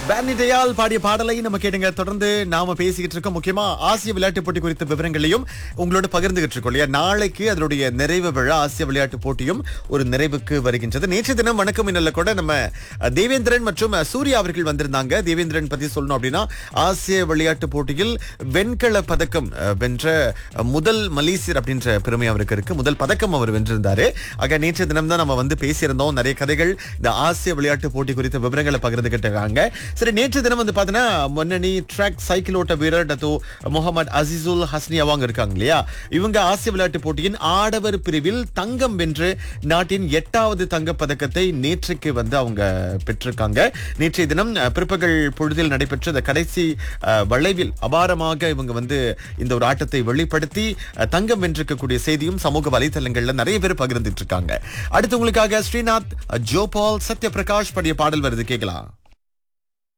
பேனிடையால் பாடிய பாடலை நம்ம கேட்டுங்க தொடர்ந்து நாம பேசிக்கிட்டு இருக்கோம் முக்கியமா ஆசிய விளையாட்டு போட்டி குறித்த விவரங்களையும் உங்களோட பகிர்ந்துகிட்டு இருக்கோம் இல்லையா நாளைக்கு அதனுடைய நிறைவு விழா ஆசிய விளையாட்டு போட்டியும் ஒரு நிறைவுக்கு வருகின்றது நேற்று தினம் வணக்கம் இன்னல்ல கூட நம்ம அஹ், தேவேந்திரன் மற்றும் அஹ், சூர்யா அவர்கள் வந்திருந்தாங்க தேவேந்திரன் பத்தி சொல்லணும் அப்படின்னா ஆசிய விளையாட்டு போட்டியில் வெண்கல பதக்கம் அஹ், வென்ற அஹ், முதல் மலேசியர் அப்படின்ற பெருமை அவருக்கு இருக்கு முதல் பதக்கம் அவர் வென்றிருந்தாரு ஆக நேற்று தினம் தான் நம்ம வந்து பேசியிருந்தோம் நிறைய கதைகள் இந்த ஆசிய விளையாட்டு போட்டி குறித்த விவரங்களை பகிர்ந்துகிட்டு இருக்காங்க சரி நேற்று தினம் வந்து பாத்தீங்கன்னா முன்னணி ட்ராக் சைக்கிள் ஓட்ட வீரர் டத்தோ முகமது அசிசுல் ஹஸ்னி அவங்க இருக்காங்க இல்லையா இவங்க ஆசிய விளையாட்டு போட்டியின் ஆடவர் பிரிவில் தங்கம் வென்று நாட்டின் எட்டாவது தங்கப் பதக்கத்தை நேற்றுக்கு வந்து அவங்க பெற்றிருக்காங்க நேற்றைய தினம் அஹ், பிற்பகல் பொழுதில் நடைபெற்ற இந்த கடைசி அஹ், வளைவில் அபாரமாக இவங்க வந்து இந்த ஒரு ஆட்டத்தை வெளிப்படுத்தி அஹ், தங்கம் வென்றிருக்கக்கூடிய செய்தியும் சமூக வலைத்தளங்கள்ல நிறைய பேர் பகிர்ந்துட்டு இருக்காங்க அடுத்து உங்களுக்காக ஸ்ரீநாத் அஹ், ஜோபால் சத்யபிரகாஷ் படிய பாடல் வருது கேட்கலாம்